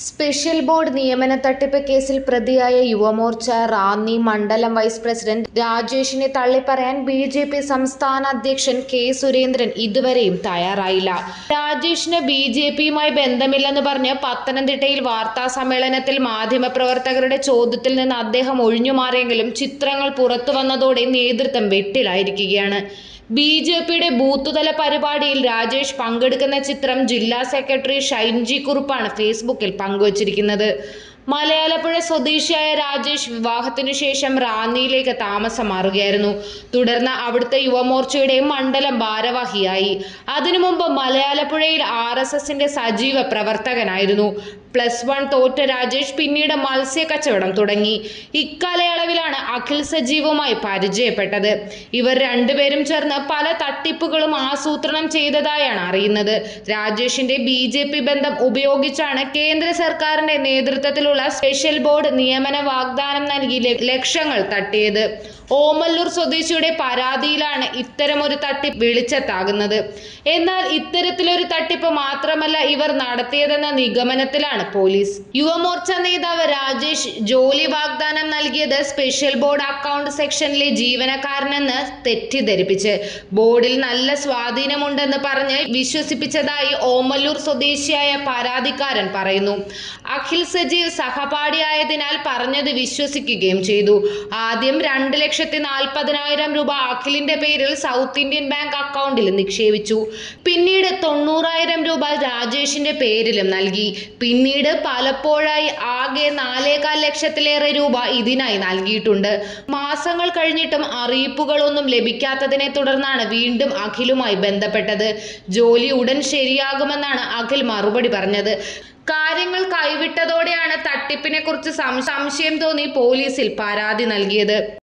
special board നിയമന തട്ടിപ്പ് കേസിൽ പ്രതിയായ യുവമോർച്ച റാന്നി മണ്ഡലം വൈസ് പ്രസിഡന്റ് രാജേഷിനെ തള്ളിപ്പറയാൻ ബി ജെ പി സംസ്ഥാന അധ്യക്ഷൻ കെ സുരേന്ദ്രൻ ഇതുവരെയും തയ്യാറായില്ല രാജേഷിന് ബി ജെ പിയുമായി ബന്ധമില്ലെന്ന് പറഞ്ഞ് പത്തനംതിട്ടയിൽ വാർത്താ സമ്മേളനത്തിൽ മാധ്യമപ്രവർത്തകരുടെ ചോദ്യത്തിൽ നിന്ന് അദ്ദേഹം ഒഴിഞ്ഞുമാറിയെങ്കിലും ചിത്രങ്ങൾ പുറത്തു വന്നതോടെ നേതൃത്വം വെട്ടിലായിരിക്കുകയാണ് ബി ജെ പിയുടെ ബൂത്തുതല പരിപാടിയിൽ രാജേഷ് പങ്കെടുക്കുന്ന ചിത്രം ജില്ലാ സെക്രട്ടറി ഷൈൻജി കുറുപ്പാണ് ഫേസ്ബുക്കിൽ പങ്കുവച്ചിരിക്കുന്നത് മലയാളപ്പുഴ സ്വദേശിയായ രാജേഷ് വിവാഹത്തിനു ശേഷം റാന്നിയിലേക്ക് താമസം മാറുകയായിരുന്നു തുടർന്ന് അവിടുത്തെ യുവമോർച്ചയുടെ മണ്ഡലം ഭാരവാഹിയായി അതിനു മുമ്പ് മലയാളപ്പുഴയിൽ ആർ എസ് എസിന്റെ സജീവ പ്രവർത്തകനായിരുന്നു പ്ലസ് വൺ തോറ്റ രാജേഷ് പിന്നീട് മത്സ്യ കച്ചവടം തുടങ്ങി ഇക്കാലയളവിലാണ് അഖിൽ സജീവുമായി പരിചയപ്പെട്ടത് ഇവർ രണ്ടുപേരും ചേർന്ന് പല തട്ടിപ്പുകളും ആസൂത്രണം ചെയ്തതായാണ് അറിയുന്നത് രാജേഷിന്റെ ബി ജെ പി ബന്ധം ഉപയോഗിച്ചാണ് കേന്ദ്ര സർക്കാരിന്റെ നേതൃത്വത്തിലുള്ള സ്പെഷ്യൽ ബോർഡ് നിയമന വാഗ്ദാനം നൽകി ല- ലക്ഷങ്ങൾ തട്ടിയത് ഓമല്ലൂർ സ്വദേശിയുടെ പരാതിയിലാണ് ഇത്തരമൊരു തട്ടിപ്പ് വെളിച്ചത്താകുന്നത് എന്നാൽ ഇത്തരത്തിലൊരു തട്ടിപ്പ് മാത്രമല്ല ഇവർ നടത്തിയതെന്ന നിഗമനത്തിലാണ് പോലീസ് യുവമോർച്ച നേതാവ് രാജേഷ് ജോലി വാഗ്ദാനം നൽകിയത് സ്പെഷ്യൽ ബോർഡ് അക്കൗണ്ട് സെക്ഷനിലെ ജീവനക്കാരനെന്ന് തെറ്റിദ്ധരിപ്പിച്ച് ബോർഡിൽ നല്ല സ്വാധീനമുണ്ടെന്ന് പറഞ്ഞ് വിശ്വസിപ്പിച്ചതായി ഓമല്ലൂർ സ്വദേശിയായ പരാതിക്കാരൻ പറയുന്നു അഖിൽ സജീവ് സഹപാഠിയായതിനാൽ പറഞ്ഞത് വിശ്വസിക്കുകയും ചെയ്തു ആദ്യം രണ്ട് ലക്ഷത്തി നാൽപ്പതിനായിരം രൂപ അഖിലിന്റെ പേരിൽ സൗത്ത് ഇന്ത്യൻ ബാങ്ക് അക്കൗണ്ടിൽ നിക്ഷേപിച്ചു പിന്നീട് തൊണ്ണൂറായിരം രൂപ രാജേഷിന്റെ പേരിലും നൽകി പിന്നീട് പലപ്പോഴായി ആകെ നാലേകാൽ ലക്ഷത്തിലേറെ രൂപ ഇതിനായി നൽകിയിട്ടുണ്ട് മാസങ്ങൾ കഴിഞ്ഞിട്ടും അറിയിപ്പുകളൊന്നും ലഭിക്കാത്തതിനെ തുടർന്നാണ് വീണ്ടും അഖിലുമായി ബന്ധപ്പെട്ടത് ജോലി ഉടൻ ശരിയാകുമെന്നാണ് അഖിൽ മറുപടി പറഞ്ഞത് കാര്യങ്ങൾ കൈവിട്ടതോടെയാണ് തട്ടിപ്പിനെ കുറിച്ച് സംശയം തോന്നി പോലീസിൽ പരാതി നൽകിയത്